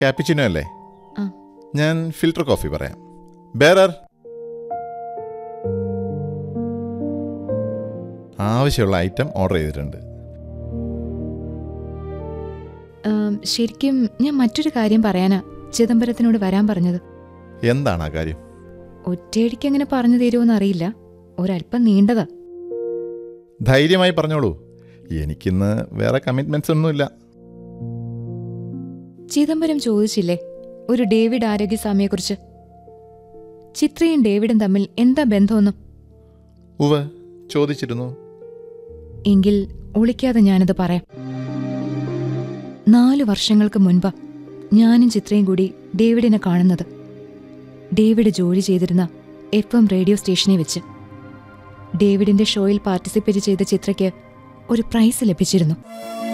Cappuccino അല്ലേ ആ. ഞാൻ ഫിൽറ്റർ കോഫി പറയാം ബേറർ ആവശ്യമുള്ള ഐറ്റം ഓർഡർ ചെയ്തിട്ടുണ്ട് ആം, ശരിക്കും ഞാൻ മറ്റൊരു കാര്യം പറയാനാ ചിദംബരത്തിനോട് വരാൻ പറഞ്ഞത് എന്താണ് ആ കാര്യം ഒറ്റയടിക്ക് അങ്ങനെ പറഞ്ഞു തരുമോന്ന് അറിയില്ല ഒരല്പം നീണ്ടതാ ധൈര്യമായി പറഞ്ഞോളൂ എനിക്കിന്ന് വേറെ കമ്മിറ്റ്മെന്റ്സ് ഒന്നുമില്ല ചിദംബരം ചോദിച്ചില്ലേ ഒരു ഡേവിഡ് ആരോഗ്യസ്വാമിയെക്കുറിച്ച് ചിത്രയും ഡേവിഡും തമ്മിൽ എന്താ ബന്ധമൊന്നും ഉവ ചോദിച്ചിരുന്നു എങ്കിൽ ഒളിക്കാതെ ഞാനത് പറയാം നാലു വർഷങ്ങൾക്ക് മുൻപ് ഞാനും ചിത്രയും കൂടി ഡേവിഡിനെ കാണുന്നത് ഡേവിഡ് ജോലി ചെയ്തിരുന്ന എഫ് എം റേഡിയോ സ്റ്റേഷനിൽ വെച്ച് ഡേവിഡിന്റെ ഷോയിൽ പാർട്ടിസിപ്പേറ്റ് ചെയ്ത ചിത്രയ്ക്ക് ഒരു പ്രൈസ് ലഭിച്ചിരുന്നു